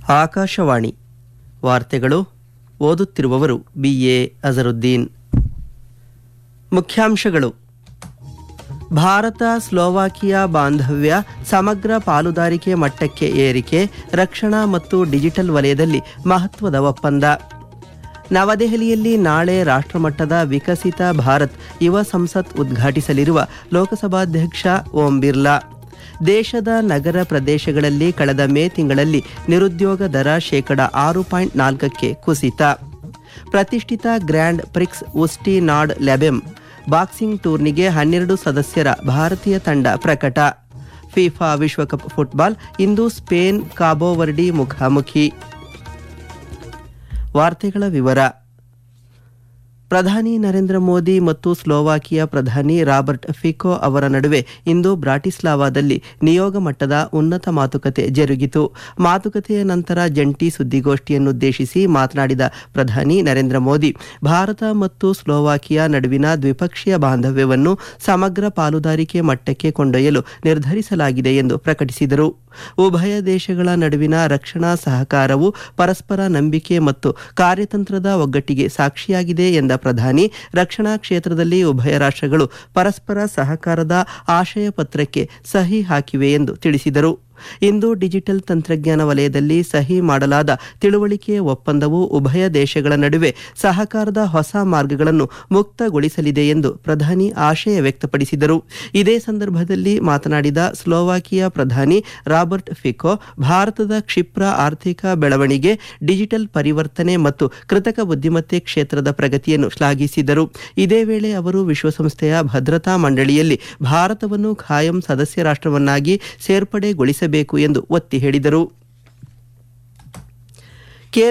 ಆಕಾಶವಾಣಿ ವಾರ್ತೆಗಳು ಓದುತ್ತಿರುವವರು B A Azharuddin ಮುಖ್ಯಾಂಶಗಳು ಭಾರತ ಸ್ಲೋವಾಕಿಯಾ ಬಾಂಧವ್ಯ ಸಮಗ್ರ ಪಾಲುದಾರಿಕೆ ಮಟ್ಟಕ್ಕೆ ಏರಿಕೆ ರಕ್ಷಣಾ ಮತ್ತು ಡಿಜಿಟಲ್ ವಲಯದಲ್ಲಿ ಮಹತ್ವದ ಒಪ್ಪಂದ ನವದೆಹಲಿಯಲ್ಲಿ ನಾಳೆ ರಾಷ್ಟ್ರಮಟ್ಟದ ವಿಕಸಿತ ಭಾರತ್ ಯುವ ಸಂಸತ್ ಉದ್ಘಾಟಿಸಲಿರುವ ಲೋಕಸಭಾಧ್ಯಕ್ಷ ಓಂ ಬಿರ್ಲಾ ದೇಶದ ನಗರ ಪ್ರದೇಶಗಳಲ್ಲಿ ಕಳೆದ ಮೇ ತಿಂಗಳಲ್ಲಿ ನಿರುದ್ಯೋಗ ದರ ಶೇಕಡ ಆರು ಪಾಯಿಂಟ್ ನಾಲ್ಕಕ್ಕೆ ಕುಸಿತ ಪ್ರತಿಷ್ಠಿತ grand prix Usti nad Labem boxing ಟೂರ್ನಿಗೆ ಹನ್ನೆರಡು ಸದಸ್ಯರ ಭಾರತೀಯ ತಂಡ ಪ್ರಕಟ ಫಿಫಾ ವಿಶ್ವಕಪ್ ಫುಟ್ಬಾಲ್ ಇಂದು ಸ್ಪೇನ್ ಕಾಬೋವರ್ಡಿ ಮುಖಾಮುಖಿ ವಾರ್ತೆಗಳ ವಿವರ ಪ್ರಧಾನಿ ನರೇಂದ್ರ ಮೋದಿ ಮತ್ತು ಸ್ಲೋವಾಕಿಯಾ ಪ್ರಧಾನಿ ರಾಬರ್ಟ್ ಫಿಕೋ ಅವರ ನಡುವೆ ಇಂದು ಬ್ರಾಟಿಸ್ಲಾವಾದಲ್ಲಿ ನಿಯೋಗ ಮಟ್ಟದ ಉನ್ನತ ಮಾತುಕತೆ ಜರುಗಿತು ಮಾತುಕತೆಯ ನಂತರ ಜಂಟಿ ಸುದ್ದಿಗೋಷ್ಠಿಯನ್ನುದ್ದೇಶಿಸಿ ಮಾತನಾಡಿದ ಪ್ರಧಾನಿ ನರೇಂದ್ರ ಮೋದಿ ಭಾರತ ಮತ್ತು ಸ್ಲೋವಾಕಿಯಾ ನಡುವಿನ ದ್ವಿಪಕ್ಷೀಯ ಬಾಂಧವ್ಯವನ್ನು ಸಮಗ್ರ ಪಾಲುದಾರಿಕೆ ಮಟ್ಟಕ್ಕೆ ಕೊಂಡೊಯ್ಯಲು ನಿರ್ಧರಿಸಲಾಗಿದೆ ಎಂದು ಪ್ರಕಟಿಸಿದರು ಉಭಯ ದೇಶಗಳ ನಡುವಿನ ರಕ್ಷಣಾ ಸಹಕಾರವು ಪರಸ್ಪರ ನಂಬಿಕೆ ಮತ್ತು ಕಾರ್ಯತಂತ್ರದ ಒಗ್ಗಟ್ಟಿಗೆ ಸಾಕ್ಷಿಯಾಗಿದೆ ಎಂದ ಪ್ರಧಾನಿ ರಕ್ಷಣಾ ಕ್ಷೇತ್ರದಲ್ಲಿ ಉಭಯ ರಾಷ್ಟ್ರಗಳು ಪರಸ್ಪರ ಸಹಕಾರದ ಆಶಯ ಪತ್ರಕ್ಕೆ ಸಹಿ ಹಾಕಿವೆ ಎಂದು ತಿಳಿಸಿದರು ಇಂದು ಡಿಜಿಟಲ್ ತಂತ್ರಜ್ಞಾನ ವಲಯದಲ್ಲಿ ಸಹಿ ಮಾಡಲಾದ ತಿಳುವಳಿಕೆ ಒಪ್ಪಂದವು ಉಭಯ ದೇಶಗಳ ನಡುವೆ ಸಹಕಾರದ ಹೊಸ ಮಾರ್ಗಗಳನ್ನು ಮುಕ್ತಗೊಳಿಸಲಿದೆ ಎಂದು ಪ್ರಧಾನಿ ಆಶಯ ವ್ಯಕ್ತಪಡಿಸಿದರು ಇದೇ ಸಂದರ್ಭದಲ್ಲಿ ಮಾತನಾಡಿದ ಸ್ಲೋವಾಕಿಯಾ ಪ್ರಧಾನಿ ರಾಬರ್ಟ್ ಫಿಕೋ ಭಾರತದ ಕ್ಷಿಪ್ರ ಆರ್ಥಿಕ ಬೆಳವಣಿಗೆ ಡಿಜಿಟಲ್ ಪರಿವರ್ತನೆ ಮತ್ತು ಕೃತಕ ಬುದ್ಧಿಮತ್ತೆ ಕ್ಷೇತ್ರದ ಪ್ರಗತಿಯನ್ನು ಶ್ಲಾಘಿಸಿದರು ಇದೇ ವೇಳೆ ಅವರು ವಿಶ್ವಸಂಸ್ಥೆಯ ಭದ್ರತಾ ಮಂಡಳಿಯಲ್ಲಿ ಭಾರತವನ್ನು ಖಾಯಂ ಸದಸ್ಯ ರಾಷ್ಟ್ರವನ್ನಾಗಿ ಸೇರ್ಪಡೆಗೊಳಿಸಬೇಕು ಎಂದು ಒತ್ತಿ ಹೇಳಿದರು